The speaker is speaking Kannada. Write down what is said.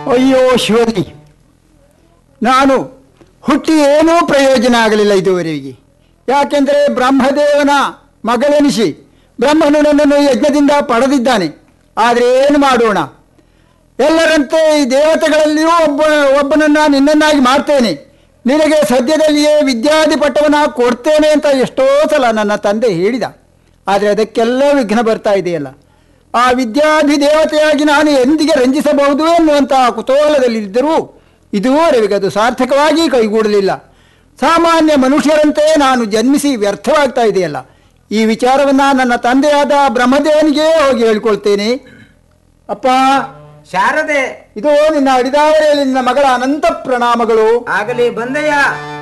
ಅಯ್ಯೋ ಶಿವನಿ ನಾನು ಹುಟ್ಟಿ ಏನೂ ಪ್ರಯೋಜನ ಆಗಲಿಲ್ಲ ಇದುವರೆಗೆ ಯಾಕೆಂದರೆ ಬ್ರಹ್ಮದೇವನ ಮಗಳೆನಿಸಿ ಬ್ರಹ್ಮನು ನನ್ನನ್ನು ಯಜ್ಞದಿಂದ ಪಡೆದಿದ್ದಾನೆ ಆದರೆ ಏನು ಮಾಡೋಣ ಎಲ್ಲರಂತೆ ಈ ದೇವತೆಗಳಲ್ಲಿಯೂ ಒಬ್ಬ ಒಬ್ಬನನ್ನು ನಿನ್ನನ್ನಾಗಿ ಮಾಡ್ತೇನೆ ನಿನಗೆ ಸದ್ಯದಲ್ಲಿಯೇ ವಿದ್ಯಾಧಿ ಪಟ್ಟವನ್ನ ಕೊಡ್ತೇನೆ ಅಂತ ಎಷ್ಟೋ ಸಲ ನನ್ನ ತಂದೆ ಹೇಳಿದ ಆದರೆ ಅದಕ್ಕೆಲ್ಲ ವಿಘ್ನ ಬರ್ತಾ ಇದೆಯಲ್ಲ ಆ ವಿದ್ಯಾಧಿ ದೇವತೆಯಾಗಿ ನಾನು ಎಂದಿಗೆ ರಂಜಿಸಬಹುದು ಎನ್ನುವಂತಹ ಕುತೂಹಲದಲ್ಲಿದ್ದರೂ ಇದುವರೆಗೆ ಅದು ಸಾರ್ಥಕವಾಗಿ ಕೈಗೂಡಲಿಲ್ಲ ಸಾಮಾನ್ಯ ಮನುಷ್ಯರಂತೆ ನಾನು ಜನ್ಮಿಸಿ ವ್ಯರ್ಥವಾಗ್ತಾ ಇದೆಯಲ್ಲ ಈ ವಿಚಾರವನ್ನ ನನ್ನ ತಂದೆಯಾದ ಬ್ರಹ್ಮದೇವನಿಗೇ ಹೋಗಿ ಹೇಳ್ಕೊಳ್ತೇನೆ ಅಪ್ಪ ಶಾರದೆ ಇದು ನಿನ್ನ ಅಡಿದಾವರೆಯಲ್ಲಿ ನಿನ್ನ ಮಗಳ ಅನಂತ ಪ್ರಣಾಮಗಳು ಆಗಲಿ ಬಂದಯ್ಯ